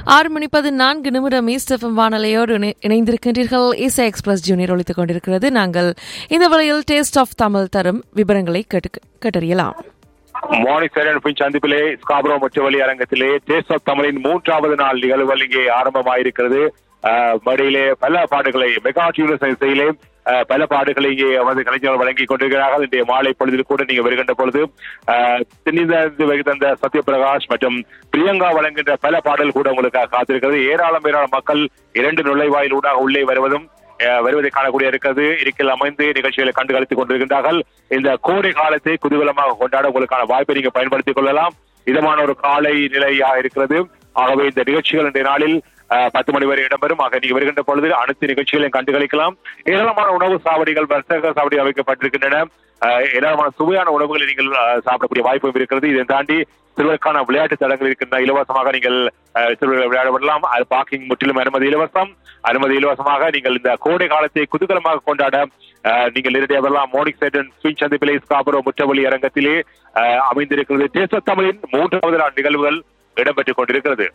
ஆறு மணி பதினான்கு நிமிடம் ஈஸ்ட் எஃப்எம் வானொலியோடு இணை- இணைந்திருக்கின்றீர்கள் இசை எக்ஸ்பிரஸ் ஜூனியர் ஒழித்துக் கொண்டிருக்கிறது நாங்கள் இந்த வேளையில் டேஸ்ட் ஆஃப் தமிழ் தரும் விவரங்களை கேட்டு கேட்டறியலாம் மார்னிங் சைரன் பின் சந்திப்பிலே ஸ்காபரோ முற்றவழி அரங்கத்திலே டேஸ்ட் ஆஃப் தமிழின் மூன்றாவது நாள் நிகழ்வுகள் இங்கே ஆரம்பமாயிருக்கிறது அஹ், மேடையிலே பல பாடுகளை மெகா டியூனஸ் இசையிலே அஹ், பல பாடுகளை இங்கே வந்து கலைஞர்கள் வழங்கி கொண்டிருக்கிறார்கள் இன்றைய மாலை பொழுதில் கூட நீங்க வருகின்ற பொழுது அஹ், தென்னிந்திய தந்த சத்யபிரகாஷ் மற்றும் பிரியங்கா வழங்குகின்ற பல பாடல் கூட உங்களுக்காக காத்திருக்கிறது ஏராளம் ஏராளம் மக்கள் இரண்டு நுழைவாயில் ஊடாக உள்ளே வருவதும் அஹ், வருவதை காணக்கூடிய இருக்கிறது இருக்கில் அமைந்து நிகழ்ச்சிகளை கண்டு கழித்துக் கொண்டிருக்கின்றார்கள் இந்த கோடை காலத்தை குதூகலமாக கொண்டாட உங்களுக்கான வாய்ப்பை நீங்க பயன்படுத்திக் கொள்ளலாம் இதமான ஒரு காலை நிலையாக இருக்கிறது ஆகவே இந்த நிகழ்ச்சிகள் இன்றைய நாளில் அஹ், பத்து மணி வரை இடம்பெறும் ஆக நீங்க வருகின்ற பொழுது அனைத்து நிகழ்ச்சிகளையும் கண்டு கழிக்கலாம் ஏராளமான உணவு சாவடிகள் வர்த்தக சாவடி அமைக்கப்பட்டிருக்கின்றன அஹ், ஏராளமான சுவையான உணவுகளை நீங்கள் அஹ், சாப்பிடக்கூடிய வாய்ப்பும் இருக்கிறது இதை தாண்டி சிறுவருக்கான விளையாட்டு தடங்கள் இருக்கின்றன இலவசமாக நீங்கள் அஹ், சிறுவர்கள் விளையாட விடலாம் அது பார்க்கிங் முற்றிலும் அனுமதி இலவசம் அனுமதி இலவசமாக நீங்கள் இந்த கோடை காலத்தை குதூகலமாக கொண்டாட அஹ், நீங்கள் நேரடியாக வரலாம் மோனிக் சேட்டன் ஸ்வீன் சந்திப்பிலே ஸ்காபரோ முற்றவழி அரங்கத்திலே அஹ், அமைந்திருக்கிறது தேச தமிழின் மூன்றாவது நாள் நிகழ்வுகள் இடம்பெற்றுக் கொண்டிருக்கிறது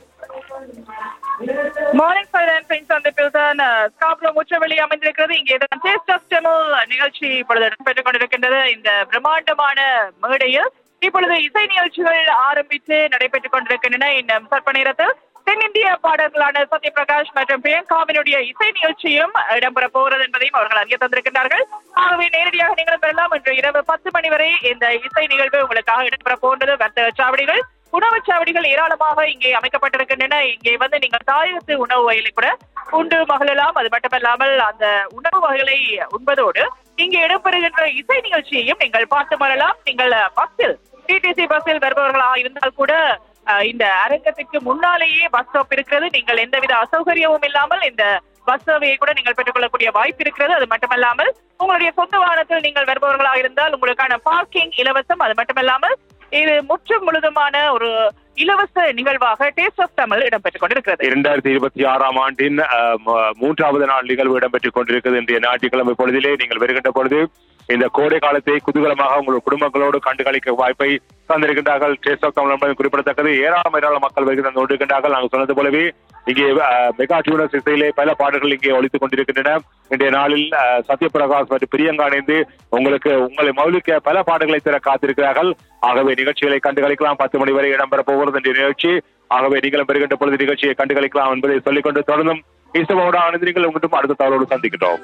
மார்னிங் சைலன் பிரின்ஸ் அந்த பில்தான் ஸ்காப்ரோ முற்றவெளி அமைந்திருக்கிறது இங்கே டேஸ்ட் ஆஃப் தமிழ் நிகழ்ச்சி இப்பொழுது நடைபெற்றுக் கொண்டிருக்கின்றது இந்த பிரம்மாண்டமான மேடையில் இப்பொழுது இசை நிகழ்ச்சிகள் ஆரம்பித்து நடைபெற்றுக் கொண்டிருக்கின்றன இன்னும் சற்ப நேரத்தில் தென்னிந்திய பாடல்களான சத்யபிரகாஷ் மற்றும் பிரியங்காவினுடைய இசை நிகழ்ச்சியும் இடம்பெற போகிறது என்பதையும் அவர்கள் அறிய தந்திருக்கின்றார்கள் ஆகவே நேரடியாக நீங்களும் பெறலாம் இன்று இரவு பத்து மணி வரை இந்த இசை நிகழ்வு உங்களுக்காக இடம்பெற போன்றது வர்த்தக சாவடிகள் உணவுச் சாவடிகள் ஏராளமாக இங்கே அமைக்கப்பட்டிருக்கின்றன இங்கே வந்து நீங்கள் தாயத்து உணவு வகைகளை கூட உண்டு மகிழலாம் அது மட்டுமல்லாமல் அந்த உணவு வகைகளை உண்பதோடு இங்கே இடம்பெறுகின்ற இசை நிகழ்ச்சியையும் நீங்கள் பார்த்து வரலாம் நீங்கள் பஸ்ஸில் டிடிசி பஸ்ஸில் வருபவர்களாக இருந்தால் கூட அஹ், இந்த அரங்கத்துக்கு முன்னாலேயே பஸ் ஸ்டாப் இருக்கிறது நீங்கள் எந்தவித அசௌகரியமும் இல்லாமல் இந்த பஸ் சேவையை கூட நீங்கள் பெற்றுக்கொள்ளக்கூடிய வாய்ப்பு இருக்கிறது அது மட்டுமல்லாமல் உங்களுடைய சொந்த வாகனத்தில் நீங்கள் வருபவர்களாக இருந்தால் உங்களுக்கான பார்க்கிங் இலவசம் அது மட்டுமல்லாமல் இது முற்றும் முழுதுமான ஒரு இலவச நிகழ்வாக டேஸ்ட் ஆஃப் தமிழ் இடம்பெற்றுக் கொண்டிருக்கிறது இரண்டாயிரத்தி இருபத்தி ஆறாம் ஆண்டின் அஹ், ம- மூன்றாவது நாள் நிகழ்வு இடம்பெற்றுக் கொண்டிருக்கிறது இன்றைய ஞாயிற்றுக்கிழமை பொழுதிலே நீங்கள் வருகின்ற பொழுது இந்த கோடை காலத்தை குதூகலமாக உங்கள் குடும்பங்களோடு கண்டுகளிக்க வாய்ப்பை தந்திருக்கின்றார்கள் டேஸ்ட் ஆஃப் தமிழ் என்பது குறிப்பிடத்தக்கது ஏராளம் ஏராளம் மக்கள் வருகை தந்து கொண்டிருக்கின்றார்கள் நாங்கள் சொன்னது போலவே இங்கே அஹ், மெகா டியூனஸ் இசையிலே பல பாடல்கள் இங்கே ஒழித்துக் கொண்டிருக்கின்றன இன்றைய நாளில் அஹ், சத்யபிரகாஷ் மற்றும் பிரியங்கா இணைந்து உங்களுக்கு உங்களை மௌலிக்க பல பாடல்களை தர காத்திருக்கிறார்கள் ஆகவே நிகழ்ச்சிகளை கண்டுகளிக்கலாம் பத்து மணி வரை இடம்பெற போகிறது என்ற நிகழ்ச்சி ஆகவே நீங்களும் பெறுகின்ற பொழுது நிகழ்ச்சியை கண்டுகளிக்கலாம் என்பதை சொல்லிக்கொண்டு தொடர்ந்தும் இசைவோடு ஆனது நீங்கள் உங்கள்கிட்ட அடுத்த தகவலோடு சந்திக்கிட்டோம்